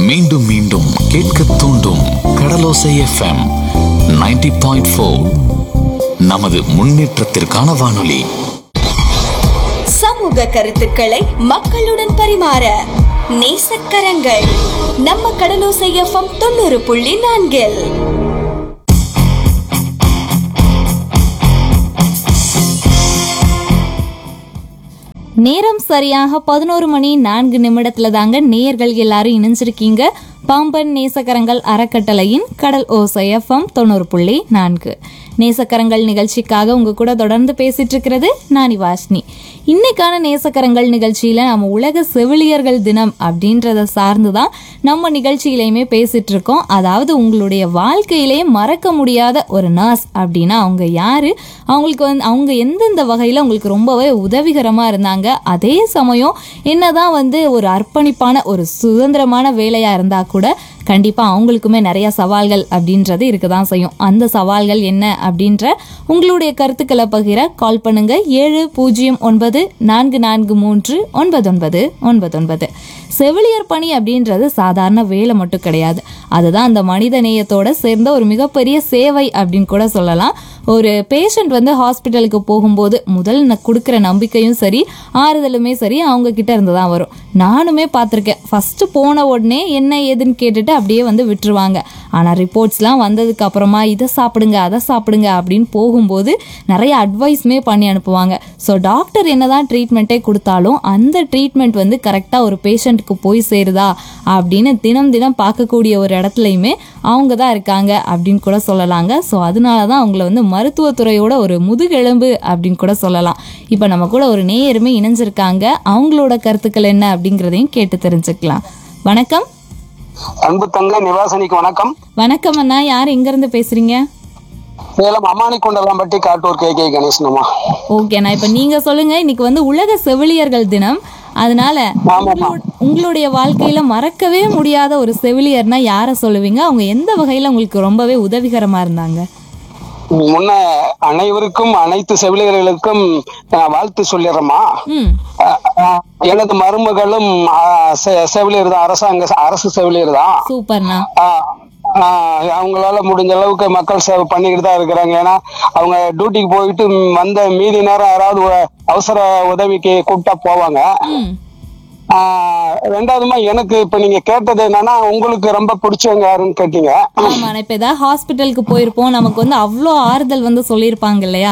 மீண்டும் மீண்டும் கேட்க தூண்டும் கடலோசை எஃப்எம் 90.4 பாயிண்ட் ஃபோர் நமது முன்னேற்றத்திற்கான வானொலி சமூக கருத்துக்களை மக்களுடன் பரிமாற நேசக்கரங்கள் நம்ம கடலோசை எஃப்எம் தொண்ணூறு புள்ளி நான்கில் நேரம் சரியாக பதினோரு மணி நான்கு நிமிடத்துல தாங்க நேயர்கள் எல்லாரும் இணைஞ்சிருக்கீங்க பாம்பன் நேசக்கரங்கள் அறக்கட்டளையின் கடல் ஓசை எஃப்எம் தொண்ணூறு புள்ளி நான்கு நேசக்கரங்கள் நிகழ்ச்சிக்காக உங்க கூட தொடர்ந்து பேசிட்டு இருக்கிறது நானி வாஷ்னி இன்னைக்கான நேசக்கரங்கள் நிகழ்ச்சியில நம்ம உலக செவிலியர்கள் தினம் அப்படின்றத சார்ந்து தான் நம்ம நிகழ்ச்சியிலையுமே பேசிட்டு இருக்கோம் அதாவது உங்களுடைய வாழ்க்கையிலேயே மறக்க முடியாத ஒரு நர்ஸ் அப்படின்னா அவங்க யாரு அவங்களுக்கு வந்து அவங்க எந்தெந்த வகையில் உங்களுக்கு ரொம்பவே உதவிகரமாக இருந்தாங்க அதே சமயம் என்னதான் வந்து ஒரு அர்ப்பணிப்பான ஒரு சுதந்திரமான வேலையாக இருந்தால் கூட கண்டிப்பாக அவங்களுக்குமே நிறைய சவால்கள் அப்படின்றது இருக்க தான் செய்யும் அந்த சவால்கள் என்ன அப்படின்ற உங்களுடைய கருத்துக்களை பகிர கால் பண்ணுங்க ஏழு பூஜ்ஜியம் ஒன்பது நான்கு நான்கு மூன்று ஒன்பது ஒன்பது ஒன்பது ஒன்பது செவிலியர் பணி அப்படின்றது சாதாரண வேலை மட்டும் கிடையாது அதுதான் அந்த மனித நேயத்தோட சேர்ந்த ஒரு மிகப்பெரிய சேவை அப்படின்னு கூட சொல்லலாம் ஒரு பேஷண்ட் வந்து ஹாஸ்பிட்டலுக்கு போகும்போது முதல் ந- கொடுக்குற நம்பிக்கையும் சரி ஆறுதலுமே சரி அவங்க கிட்ட இருந்து தான் வரும் நானுமே பார்த்துருக்கேன் ஃபர்ஸ்ட் போன உடனே என்ன ஏதுன்னு கேட்டுட்டு அப்படியே வந்து விட்டுருவாங்க ஆனால் ரிப்போர்ட்ஸ்லாம் வந்ததுக்கு அப்புறமா இதை சாப்பிடுங்க அதை சாப்பிடுங்க அப்படின்னு போகும்போது நிறைய அட்வைஸ்மே பண்ணி அனுப்புவாங்க ஸோ டாக்டர் என்னதான் ட்ரீட்மெண்ட்டே கொடுத்தாலும் அந்த ட்ரீட்மெண்ட் வந்து கரெக்டாக ஒரு பேஷண்ட்டுக்கு போய் சேருதா அப்படின்னு தினம் தினம் பார்க்கக்கூடிய ஒரு இடத்துலையுமே அவங்க தான் இருக்காங்க அப்படின்னு கூட சொல்லலாங்க ஸோ அதனால தான் அவங்கள வந்து மருத்துவத்துறையோட ஒரு முதுகெலும்பு அப்படின்னு கூட சொல்லலாம் இப்போ நம்ம கூட ஒரு நேயருமே இணைஞ்சிருக்காங்க அவங்களோட கருத்துக்கள் என்ன அப்படிங்கிறதையும் கேட்டு தெரிஞ்சுக்கலாம் வணக்கம் அன்பு தங்க நிவாசனிக்கு வணக்கம் வணக்கம் அண்ணா யார் எங்கேருந்து பேசுறீங்க சேலம் அம்மானி கொண்டலாம்பட்டி காட்டூர் கே கே கணேசனம்மா ஓகேண்ணா இப்போ நீங்கள் சொல்லுங்கள் இன்னைக்கு வந்து உலக செவிலியர்கள் தினம் அதனால ஆமாம்மா. உங்களோட- உங்களுடைய வாழ்க்கையில மறக்கவே முடியாத ஒரு செவிலியர்னா யாரை சொல்லுவீங்க அவங்க எந்த வகையில உங்களுக்கு ரொம்பவே உதவிகரமா இருந்தாங்க முன்ன அனைவருக்கும் அனைத்து செவிலியர்களுக்கும் நான் வாழ்த்து சொல்லிடுறேம்மா ம் அஹ், அஹ், எனது மருமகளும் அஹ், செ- செவிலியர் தான் அரசாங்க அரசு செவிலியர் தான் சூப்பர்ண்ணா அஹ், அஹ், அவங்களால முடிஞ்ச அளவுக்கு மக்கள் சேவை பண்ணிக்கிட்டு தான் இருக்கிறாங்க ஏன்னா அவங்க டியூட்டிக்கு போயிட்டு வந்த மீதி நேரம் யாராவது ஒ- அவசர உதவிக்கு கூப்பிட்டா போவாங்க ம் ஆஹ் ரெண்டாவதுமா எனக்கு இப்ப நீங்க கேட்டது என்னன்னா உங்களுக்கு ரொம்ப பிடிச்சவங்க யாருன்னு கேட்டீங்க ஆமா இப்ப ஏதாவது ஹாஸ்பிட்டலுக்கு போயிருப்போம் நமக்கு வந்து அவ்வளோ ஆறுதல் வந்து சொல்லியிருப்பாங்க இல்லையா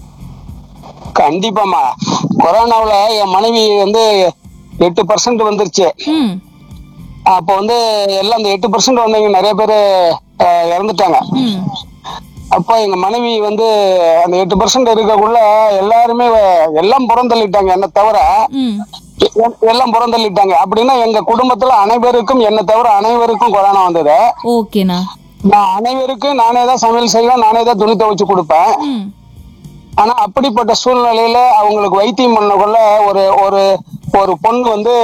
கண்டிப்பாமா கொரோனாவுல என் மனைவி வந்து எட்டு பர்சன்ட் வந்துருச்சு ம் அப்போ வந்து எல்லாம் அந்த எட்டு பர்சன்ட் வந்தவங்க நிறைய பேர் இறந்துட்டாங்க ம் அப்போ எங்க மனைவி வந்து அந்த எட்டு பர்சன்ட் இருக்கக்குள்ள எல்லாருமே வ- எல்லாம் புறந்தள்ளிட்டாங்க என்ன தவிர ம் எ- எல்லாம் புறந்தள்ளிட்டாங்க அப்படின்னா எங்க குடும்பத்துல அனைவருக்கும் என்ன தவிர அனைவருக்கும் கொரோனா வந்தது ஓகேண்ணா நான் அனைவருக்கும் நானே தான் சமையல் செய்வேன் நானே தான் துணி துவைச்சு கொடுப்பேன் ம் ஆனா அப்படிப்பட்ட சூழ்நிலையில அவங்களுக்கு வைத்தியம் பண்ணக்குள்ள ஒரு ஒரு ஒரு பொண்ணு வந்து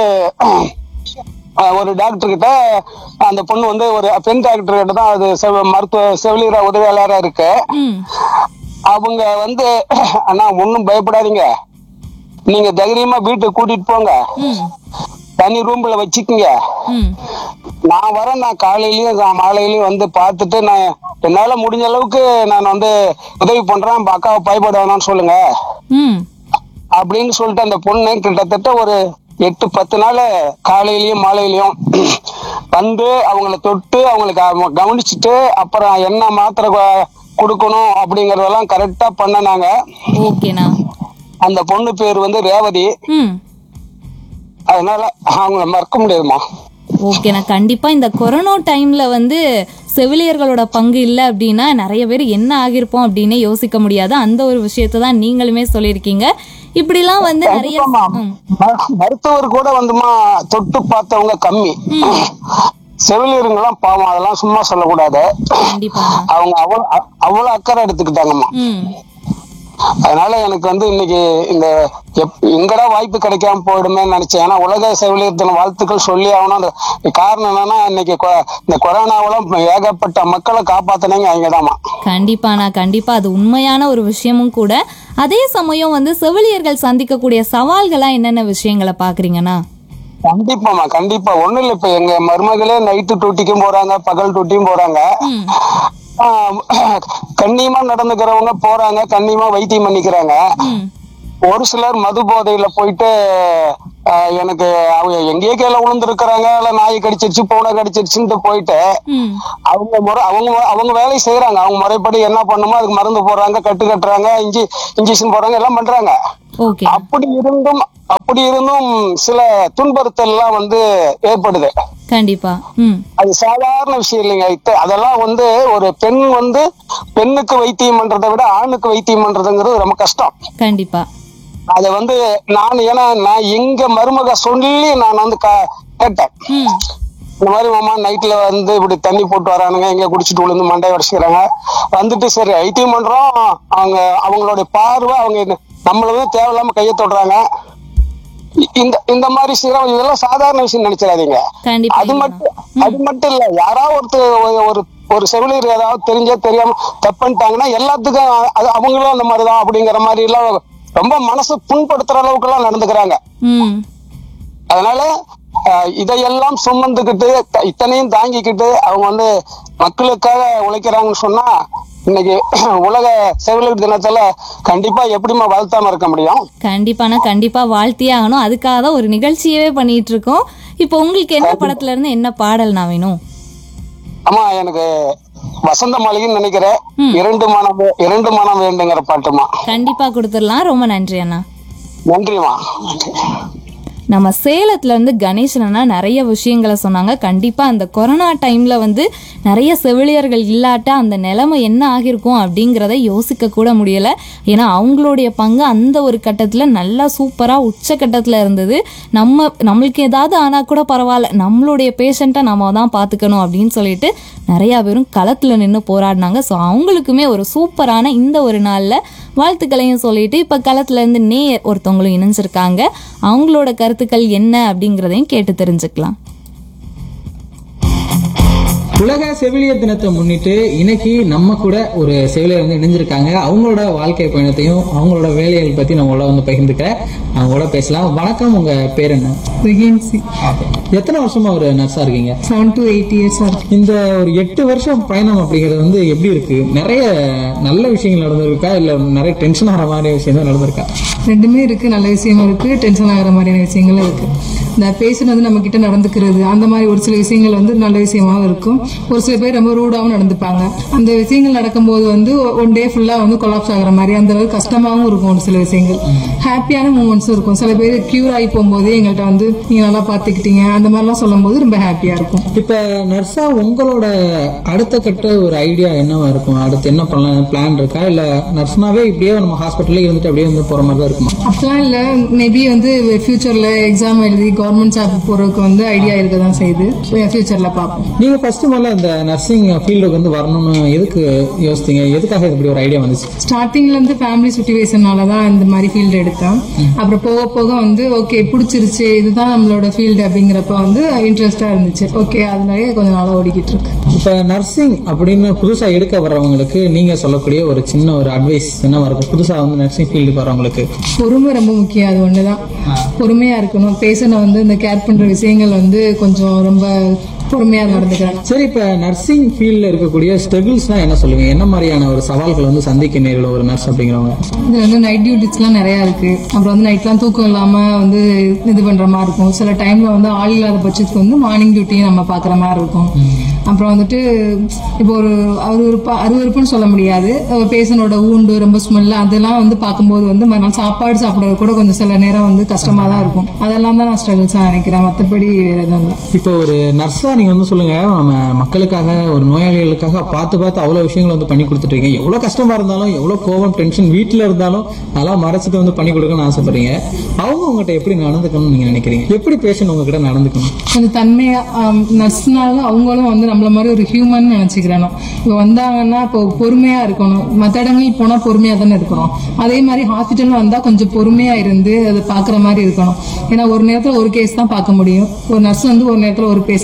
அஹ், ஒரு டாக்டர் கிட்ட அந்த பொண்ணு வந்து ஒரு பெண் டாக்டர் கிட்ட தான் அது செவ- மருத்துவ செவிலியரா உதவியாளரா இருக்கு ம் அவங்க வந்து அண்ணா ஒன்றும் பயப்படாதீங்க நீங்க தைரியமா வீட்டுக்கு கூட்டிட்டு போங்க ம் தனி ரூம்ல வச்சுக்கோங்க ம் நான் வரேன் நான் காலையிலயும் நான் மாலையிலயும் வந்து பார்த்துட்டு நான் என்னால முடிஞ்ச அளவுக்கு நான் வந்து உதவி பண்றேன் நம்ம அக்காவை பயப்பட வேணாம்னு சொல்லுங்க ம் அப்படின்னு சொல்லிட்டு அந்த பொண்ணு கிட்டத்தட்ட ஒரு எட்டு பத்து நாள் காலையிலயும் மாலையிலயும் வந்து அவங்கள தொட்டு அவங்களுக்கு அவ- கவனிச்சுட்டு அப்புறம் என்ன மாத்திரை கொ- கொடுக்கணும் அப்படிங்கறதெல்லாம் கரெக்டா பண்ணனாங்க ஓகேண்ணா அந்த பொண்ணு பேர் வந்து ரேவதி ம் அதனால அவங்கள மறக்க முடியாதுமா ஓகேண்ணா கண்டிப்பா இந்த கொரோனா டைம்ல வந்து செவிலியர்களோட பங்கு இல்லை அப்படின்னா நிறைய பேர் என்ன ஆகியிருப்போம் அப்படின்னே யோசிக்க முடியாது அந்த ஒரு விஷயத்தை தான் நீங்களுமே சொல்லியிருக்கீங்க இப்படிலாம் வந்து நிறைய கண்டிப்பாம்மா. ம், ம- மருத்துவர் கூட வந்துமா தொட்டு பார்த்தவங்க கம்மி செவிலியருங்கெல்லாம் பாவம் அதெல்லாம் சும்மா சொல்லக்கூடாது கண்டிப்பாண்ணா அவங்க அவ்வளவு அ- அவ்வளவு அக்கறை எடுத்துக்கிட்டாங்கம்மா ம் அதனால எனக்கு வந்து இன்னைக்கு இந்த எப்- எங்கடா வாய்ப்பு கிடைக்காம போயிடுமே நினைச்சேன் ஏன்னா உலக செவிலியர் தின வாழ்த்துக்கள் சொல்லி ஆகணும் அந்த காரணம் என்னன்னா இன்னைக்கு கொ- இந்த கொரோனாவில ஏகப்பட்ட மக்களை காப்பாத்தினீங்க அவங்கதாம்மா கண்டிப்பாண்ணா கண்டிப்பா அது உண்மையான ஒரு விஷயமும் கூட அதே சமயம் வந்து செவிலியர்கள் சந்திக்கக்கூடிய சவால்களா என்னென்ன விஷயங்களை பாக்குறீங்கண்ணா கண்டிப்பாமா கண்டிப்பா ஒண்ணும் இல்ல இப்ப எங்க மருமகளே நைட்டு டூட்டிக்கும் போறாங்க பகல் டூட்டியும் போறாங்க ம் ஆஹ் கண்ணியமா நடந்துக்கிறவங்க போறாங்க கண்ணியமா வைத்தியம் பண்ணிக்கிறாங்க ம் ஒரு சிலர் மது போதையில போயிட்டு ஆஹ் எனக்கு அவங்க எங்கேயோ கீழே விழுந்துருக்கிறாங்க இல்ல நாய் கடிச்சிருச்சு பூனை கடிச்சிருச்சுன்ட்டு போயிட்டு ம் அவங்க முறை அவங்க அவங்க வேலையை செய்யறாங்க அவங்க முறைப்படி என்ன பண்ணுமோ அதுக்கு மருந்து போடுறாங்க கட்டு கட்டுறாங்க இஞ்சி இன்ஜெக்ஷன் போடுறாங்க எல்லாம் பண்றாங்க ஓகே அப்படி இருந்தும் அப்படி இருந்தும் சில துன்புறுத்தல் எல்லாம் வந்து ஏற்படுது கண்டிப்பா ம் அது சாதாரண விஷயம் இல்லைங்க இத்த- அதெல்லாம் வந்து ஒரு பெண் வந்து பெண்ணுக்கு வைத்தியம் பண்றதை விட ஆணுக்கு வைத்தியம் பண்றதுங்கிறது ரொம்ப கஷ்டம் கண்டிப்பா அதை வந்து நான் ஏன்னா நான் எங்க மருமக சொல்லி நான் வந்து க- கேட்டேன் ம் இந்த மாதிரி மாமா நைட்ல வந்து இப்படி தண்ணி போட்டு வரானுங்க எங்க குடிச்சிட்டு விழுந்து மண்டைய உடச்சிக்கிறாங்க வந்துட்டு சரி ஐத்தியம் பண்றோம் அவங்க அவங்களுடைய பார்வை அவங்க இது- நம்மள வந்து தேவையில்லாம கையை தொடுறாங்க இ- இந்த இந்த மாதிரி செய்யறோம் இதெல்லாம் சாதாரண விஷயம் நினைச்சிடாதீங்க கண்டிப்பா அது இல்லைண்ணா. மட்டும் அது மட்டும் இல்ல யாராவது ஒருத்தர் ஒரு- ஒரு ஒரு செவிலியர் ஏதாவது தெரிஞ்சே தெரியாம தப்புன்ட்டாங்கன்னா எல்லாத்துக்கும் அது அவங்களும் அந்த மாதிரிதான் அப்படிங்கிற மாதிரி எல்லாம் ரொம்ப மனசு புண்படுத்துற அளவுக்கு எல்லாம் நடந்துக்கிறாங்க ம் அதனால அஹ், இதையெல்லாம் சுமந்துக்கிட்டு த- இத்தனையும் தாங்கிக்கிட்டு அவங்க வந்து மக்களுக்காக உழைக்கிறாங்கன்னு சொன்னா இன்னைக்கு உலக செவிலியர் தினத்துல கண்டிப்பா எப்படிம்மா வாழ்த்தாம இருக்க முடியும் கண்டிப்பாண்ணா கண்டிப்பா வாழ்த்தியே ஆகணும் அதுக்காக தான் ஒரு நிகழ்ச்சியவே பண்ணிட்டு இருக்கோம் இப்போ உங்களுக்கு என்ன படத்துல இருந்து என்ன பாடல்னா வேணும் அம்மா எனக்கு வசந்த மாளிகைன்னு நினைக்கிறேன் ம். இரண்டு மனம் வே- இரண்டு மனம் வேண்டுங்கிற பாட்டுமா கண்டிப்பா கொடுத்துடலாம் ரொம்ப நன்றி அண்ணா நன்றிம்மா நன்றி நம்ம சேலத்துல இருந்து கணேசன் அண்ணா நிறைய விஷயங்களை சொன்னாங்க கண்டிப்பா அந்த கொரோனா டைம்ல வந்து நிறைய செவிலியர்கள் இல்லாட்ட அந்த நிலைமை என்ன ஆகிருக்கும் அப்படிங்கிறத யோசிக்க கூட முடியல ஏன்னா அவங்களுடைய பங்கு அந்த ஒரு கட்டத்துல நல்லா சூப்பரா உச்சக்கட்டத்துல இருந்தது நம்ம நம்மளுக்கு ஏதாவது ஆனா கூட பரவாயில்ல நம்மளுடைய பேஷண்ட்டை நம்ம தான் பார்த்துக்கணும் அப்படின்னு சொல்லிட்டு நிறைய பேரும் களத்துல நின்று போராடினாங்க ஸோ அவங்களுக்குமே ஒரு சூப்பரான இந்த ஒரு நாள்ல வாழ்த்துக்களையும் சொல்லிட்டு இப்ப களத்துல இருந்து நேர் ஒருத்தவங்களும் இணைஞ்சிருக்காங்க அவங்களோட கருத்துக்கள் என்ன அப்படிங்கிறதையும் கேட்டு தெரிஞ்சுக்கலாம் உலக செவிலியர் தினத்தை முன்னிட்டு இன்னைக்கு நம்ம கூட ஒரு செவிலியர் வந்து இணைஞ்சிருக்காங்க அவங்களோட வாழ்க்கை பயணத்தையும் அவங்களோட வேலைகள் பத்தி நம்மளோட வந்து பகிர்ந்துக்க அவங்களோட பேசலாம் வணக்கம் உங்க பேர் என்ன பிரெக்னன்சி எத்தனை வருஷமா ஒரு நர்ஸா இருக்கீங்க செவன் டு எயிட் இயர்ஸாக இருக்கு இந்த ஒரு எட்டு வருஷம் பயணம் அப்படிங்கிறது வந்து எப்படி இருக்கு நிறைய நல்ல விஷயங்கள் நடந்திருக்கா இல்ல நிறைய டென்ஷன் ஆகிற மாதிரி விஷயம் தான் நடந்திருக்கா ரெண்டுமே இருக்கு நல்ல விஷயமும் இருக்கு டென்ஷன் ஆகிற மாதிரியான விஷயங்களும் இருக்கு இந்த பேஷண்ட் வந்து நம்ம கிட்ட நடந்துக்கிறது அந்த மாதிரி ஒரு சில விஷயங்கள் வந்து நல்ல விஷயமாவும் இருக்கும் ஒரு சில பேர் ரொம்ப ரூடாகவும் நடந்துப்பாங்க அந்த விஷயங்கள் நடக்கும்போது வந்து ஒன் டே ஃபுல்லா வந்து கொலாப்ஸ் ஆகுற மாதிரி அந்த அளவுக்கு கஷ்டமாவும் இருக்கும் ஒரு சில விஷயங்கள் ஹாப்பியான மூமெண்ட்ஸும் இருக்கும் சில பேர் கியூர் ஆகி போகும்போது எங்கள்கிட்ட வந்து நீங்க நல்லா பாத்துக்கிட்டீங்க அந்த மாதிரிலாம் சொல்லும்போது ரொம்ப ஹாப்பியா இருக்கும் இப்ப நர்ஸா உங்களோட அடுத்த கட்ட ஒரு ஐடியா என்னவா இருக்கும் அடுத்து என்ன பண்ணலாம் பிளான் இருக்கா இல்ல நர்ஸ்னாவே இப்படியே நம்ம ஹாஸ்பிட்டல்ல இருந்துட்டு அப்படியே வந்து போற மாதிரி தான் இருக்குமா அப்படிலாம் இல்ல மேபி வந்து ஃபியூச்சர்ல எக்ஸாம் எழுதி கவர்மெண்ட் ஜாப் போறதுக்கு வந்து ஐடியா இருக்க தான் செய்யுது ஃபியூச்சர்ல பார்ப்போம் நீங்க ஃபர்ஸ்ட் முதல்ல இந்த நர்சிங் ஃபீல்டுக்கு வந்து வரணும்னு எதுக்கு யோசித்தீங்க எதுக்காக இப்படி ஒரு ஐடியா வந்துச்சு ஸ்டார்டிங்ல இருந்து ஃபேமிலி சுச்சுவேஷனால தான் இந்த மாதிரி ஃபீல்டு எடுத்தேன் அப்புறம் போக போக வந்து ஓகே பிடிச்சிருச்சு இதுதான் நம்மளோட ஃபீல்டு அப்படிங்கிறப்ப வந்து இன்ட்ரெஸ்டா இருந்துச்சு ஓகே அதனாலே கொஞ்ச நாளா ஓடிக்கிட்டு இருக்கு இப்ப நர்சிங் அப்படின்னு புதுசா எடுக்க வர்றவங்களுக்கு நீங்க சொல்லக்கூடிய ஒரு சின்ன ஒரு அட்வைஸ் என்னவா இருக்கும் புதுசா வந்து நர்சிங் ஃபீல்டுக்கு வர்றவங்களுக்கு பொறுமை ரொம்ப முக்கியம் அது ஒண்ணுதான் பொறுமையா இருக்கணும் பேஷண்ட வந்து இந்த கேர் பண்ற விஷயங்கள் வந்து கொஞ்சம் ரொம்ப பொறுமையா நடந்துக்கிறாங்க சரி இப்ப நர்சிங் ஃபீல்ட்ல இருக்கக்கூடிய ஸ்ட்ரகிள்ஸ்னா என்ன சொல்லுவீங்க என்ன மாதிரியான ஒரு சவால்கள் வந்து சந்திக்க நேரிடும் ஒரு நர்ஸ் அப்படிங்கிறவங்க இது வந்து நைட் டியூட்டிஸ்லாம் நிறைய இருக்கு அப்புறம் வந்து நைட்லாம் தூக்கம் இல்லாம வந்து இது பண்ற மாதிரி இருக்கும் சில டைம்ல வந்து ஆள் இல்லாத பட்சத்துக்கு வந்து மார்னிங் டியூட்டியும் நம்ம பாக்குற மாதிரி இருக்கும் அப்புறம் வந்துட்டு இப்போ ஒரு அருவருப்பா அருவருப்புன்னு சொல்ல முடியாது பேஷனோட ஊண்டு ரொம்ப ஸ்மெல் அதெல்லாம் வந்து பார்க்கும்போது வந்து மறுநாள் சாப்பாடு சாப்பிடுறது கூட கொஞ்சம் சில நேரம் வந்து கஷ்டமா தான் இருக்கும் அதெல்லாம் தான் நான் ஸ்ட்ரகிள்ஸா நினைக்கிறேன் மற்றபடி வேற எதுவும் இல்லை இப்போ ஒரு நர்ஸா நீங்க வந்து சொல்லுங்க நம்ம மக்களுக்காக ஒரு நோயாளிகளுக்காக பார்த்து பார்த்து அவ்வளவு விஷயங்கள் வந்து பண்ணி கொடுத்துட்டு இருக்கீங்க எவ்வளவு கஷ்டமா இருந்தாலும் எவ்வளவு கோபம் டென்ஷன் வீட்டுல இருந்தாலும் அதெல்லாம் மறைச்சிட்டு வந்து பண்ணி கொடுக்கணும்னு ஆசைப்படுறீங்க அவங்க உங்ககிட்ட எப்படி நடந்துக்கணும்னு நீங்க நினைக்கிறீங்க எப்படி பேஷண்ட் உங்ககிட்ட நடந்துக்கணும் கொஞ்சம் தன்மையா நர்ஸ்னாலும் அவங்களும் வந்து நம்மள மாதிரி ஒரு ஹியூமன் நினைச்சுக்கிறேன் இப்போ வந்தாங்கன்னா இப்போ பொறுமையா இருக்கணும் மற்ற இடங்கள் போனா பொறுமையா தானே இருக்கிறோம் அதே மாதிரி ஹாஸ்பிட்டல் வந்தா கொஞ்சம் பொறுமையா இருந்து அதை பாக்குற மாதிரி இருக்கணும் ஏன்னா ஒரு நேரத்துல ஒரு கேஸ் தான் பார்க்க முடியும் ஒரு நர்ஸ் வந்து ஒரு நேரத்துல ஒரு பேஷண்ட் தான் அட்டன்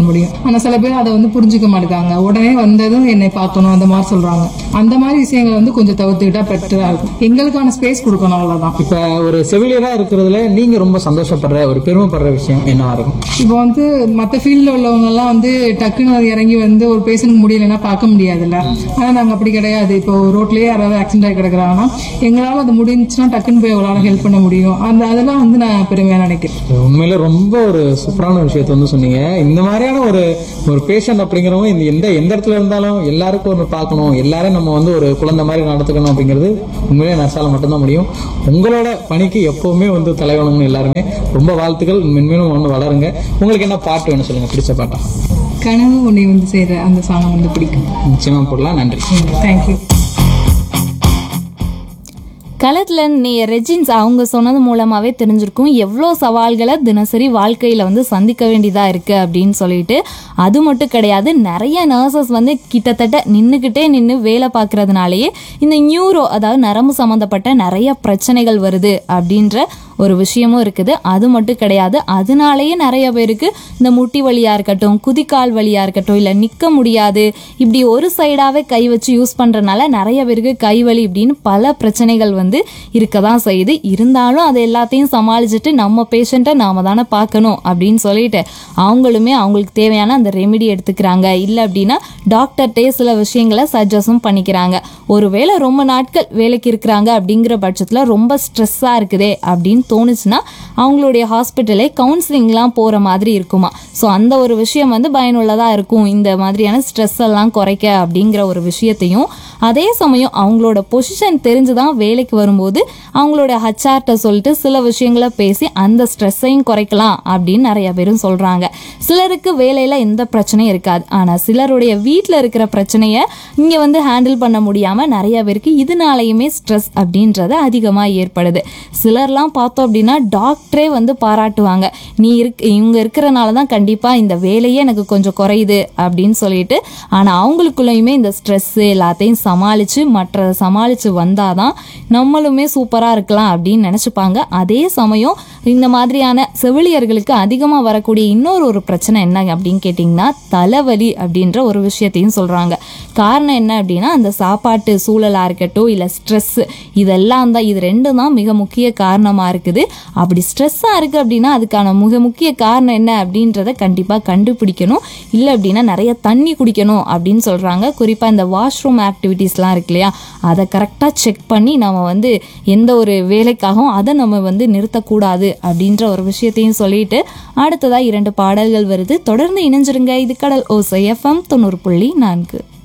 முடியும் ஆனா சில பேர் அதை வந்து புரிஞ்சுக்க மாட்டாங்க உடனே வந்ததும் என்னை பார்க்கணும் அந்த மாதிரி சொல்றாங்க அந்த மாதிரி விஷயங்களை வந்து கொஞ்சம் தவிர்த்துக்கிட்டா பெட்டரா இருக்கும் எங்களுக்கான ஸ்பேஸ் கொடுக்கணும் அவ்வளவுதான் இப்ப ஒரு செவிலியரா இருக்கிறதுல நீங்க ரொம்ப சந்தோஷப்படுற ஒரு பெருமைப்படுற விஷயம் என்னவா இருக்கும் இப்போ வந்து மற்ற ஃபீல்டில் உள்ளவங்க எல்லாம் வந்து டக்குன்னு அது இறங்கி வந்து ஒரு பேஷண்ட் முடியலைன்னா பார்க்க முடியாதுல்ல ஆனால் நாங்கள் அப்படி கிடையாது இப்போ ரோட்லயே யாராவது ஆக்சிடென்ட் ஆகி கிடக்குறாங்கன்னா எங்களால் அது முடிஞ்சுன்னா டக்குன்னு போய் அவங்களால ஹெல்ப் பண்ண முடியும் அந்த அதெல்லாம் வந்து நான் பெருமையாக நினைக்கிறேன் உண்மையில ரொம்ப ஒரு சூப்பரான விஷயத்த வந்து சொன்னீங்க இந்த மாதிரியான ஒரு ஒரு பேஷண்ட் அப்படிங்கிறவங்க இந்த எந்த எந்த இடத்துல இருந்தாலும் எல்லாருக்கும் ஒன்று பார்க்கணும் எல்லாரும் நம்ம வந்து ஒரு குழந்தை மாதிரி நடத்துக்கணும் அப்படிங்கிறது உண்மையிலே நர்ஸால மட்டும்தான் முடியும் உங்களோட பணிக்கு எப்பவுமே வந்து தலைவணங்கணும் எல்லாருமே ரொம்ப வாழ்த்துக்கள் மென்மேலும் வந்து வளருங்க உங்களுக்கு என்ன பாட்டு வேணும் சொல்லுங்க பிடிச்ச பாட்டா கனவு உன்னை வந்து செய்கிற அந்த சாங் வந்து பிடிக்கும் நிச்சயமா போடலாம் நன்றி தேங்க்யூ களத்துல நீ ரெஜின்ஸ் அவங்க சொன்னது மூலமாவே தெரிஞ்சிருக்கும் எவ்வளோ சவால்களை தினசரி வாழ்க்கையில வந்து சந்திக்க வேண்டியதா இருக்கு அப்படின்னு சொல்லிட்டு அது மட்டும் கிடையாது நிறைய நர்சஸ் வந்து கிட்டத்தட்ட நின்றுக்கிட்டே நின்று வேலை பார்க்கறதுனாலயே இந்த நியூரோ அதாவது நரம்பு சம்மந்தப்பட்ட நிறைய பிரச்சனைகள் வருது அப்படின்ற ஒரு விஷயமும் இருக்குது அது மட்டும் கிடையாது அதனாலேயே நிறைய பேருக்கு இந்த முட்டி வலியா இருக்கட்டும் குதிக்கால் வலியா இருக்கட்டும் இல்லை நிற்க முடியாது இப்படி ஒரு சைடாவே கை வச்சு யூஸ் பண்றதுனால நிறைய பேருக்கு கை வலி இப்படின்னு பல பிரச்சனைகள் வந்து இருக்க தான் செய்யுது இருந்தாலும் அதை எல்லாத்தையும் சமாளிச்சுட்டு நம்ம பேஷண்ட்டை நாம தானே பார்க்கணும் அப்படின்னு சொல்லிட்டு அவங்களுமே அவங்களுக்கு தேவையான அந்த ரெமெடி எடுத்துக்கிறாங்க இல்லை அப்படின்னா டாக்டர்கிட்டே சில விஷயங்களை சஜஸும் பண்ணிக்கிறாங்க ஒருவேளை ரொம்ப நாட்கள் வேலைக்கு இருக்கிறாங்க அப்படிங்கிற பட்சத்தில் ரொம்ப ஸ்ட்ரெஸ்ஸாக இருக்குதே அப்படின்னு தோணுச்சுன்னா அவங்களுடைய ஹாஸ்பிட்டலே கவுன்சிலிங்லாம் போகிற மாதிரி இருக்குமா ஸோ அந்த ஒரு விஷயம் வந்து பயனுள்ளதாக இருக்கும் இந்த மாதிரியான ஸ்ட்ரெஸ் எல்லாம் குறைக்க அப்படிங்கிற ஒரு விஷயத்தையும் அதே சமயம் அவங்களோட பொசிஷன் தெரிஞ்சு தான் வேலைக்கு வரும்போது அவங்களோட ஹச்ஆர்ட்ட சொல்லிட்டு சில விஷயங்களை பேசி அந்த ஸ்ட்ரெஸ்ஸையும் குறைக்கலாம் அப்படின்னு நிறைய பேரும் சொல்கிறாங்க சிலருக்கு வேலையில் எந்த பிரச்சனையும் இருக்காது ஆனால் சிலருடைய வீட்டில் இருக்கிற பிரச்சனையை இங்கே வந்து ஹேண்டில் பண்ண முடியாமல் நிறைய பேருக்கு இதனாலையுமே ஸ்ட்ரெஸ் அப்படின்றது அதிகமாக ஏற்படுது சிலர்லாம் பார்த்தோம் அப்படின்னா டாக்டரே வந்து பாராட்டுவாங்க நீ இருக் இவங்க இருக்கிறனால தான் கண்டிப்பாக இந்த வேலையே எனக்கு கொஞ்சம் குறையுது அப்படின்னு சொல்லிட்டு ஆனால் அவங்களுக்குள்ளேயுமே இந்த ஸ்ட்ரெஸ்ஸு எல்லாத்தையும் சமாளித்து மற்றதை சமாளித்து வந்தால் தான் நம்மளுமே சூப்பராக இருக்கலாம் அப்படின்னு நினச்சிப்பாங்க அதே சமயம் இந்த மாதிரியான செவிலியர்களுக்கு அதிகமாக வரக்கூடிய இன்னொரு ஒரு பிரச்சனை என்ன அப்படின்னு கேட்டிங்கன்னா தலைவலி அப்படின்ற ஒரு விஷயத்தையும் சொல்கிறாங்க காரணம் என்ன அப்படின்னா அந்த சாப்பாட்டு சூழலாக இருக்கட்டும் இல்லை ஸ்ட்ரெஸ் இதெல்லாம் தான் இது ரெண்டும் தான் மிக முக்கிய காரணமாக இருக்குது அப்படி ஸ்ட்ரெஸ்ஸாக இருக்குது அப்படின்னா அதுக்கான மிக முக்கிய காரணம் என்ன அப்படின்றத கண்டிப்பாக கண்டுபிடிக்கணும் இல்லை அப்படின்னா நிறைய தண்ணி குடிக்கணும் அப்படின்னு சொல்கிறாங்க குறிப்பாக இந்த வாஷ்ரூம் ஆக்டிவிட்டீஸ்லாம் இருக்கு இல்லையா அதை கரெக்டாக செக் பண்ணி நம்ம வந்து எந்த ஒரு வேலைக்காகவும் அதை நம்ம வந்து நிறுத்தக்கூடாது அப்படின்ற ஒரு விஷயத்தையும் சொல்லிட்டு அடுத்ததாக இரண்டு பாடல்கள் வருது தொடர்ந்து இணைஞ்சிருங்க இது கடல் ஓசை எஃப்எம் தொண்ணூறு புள்ளி நான்கு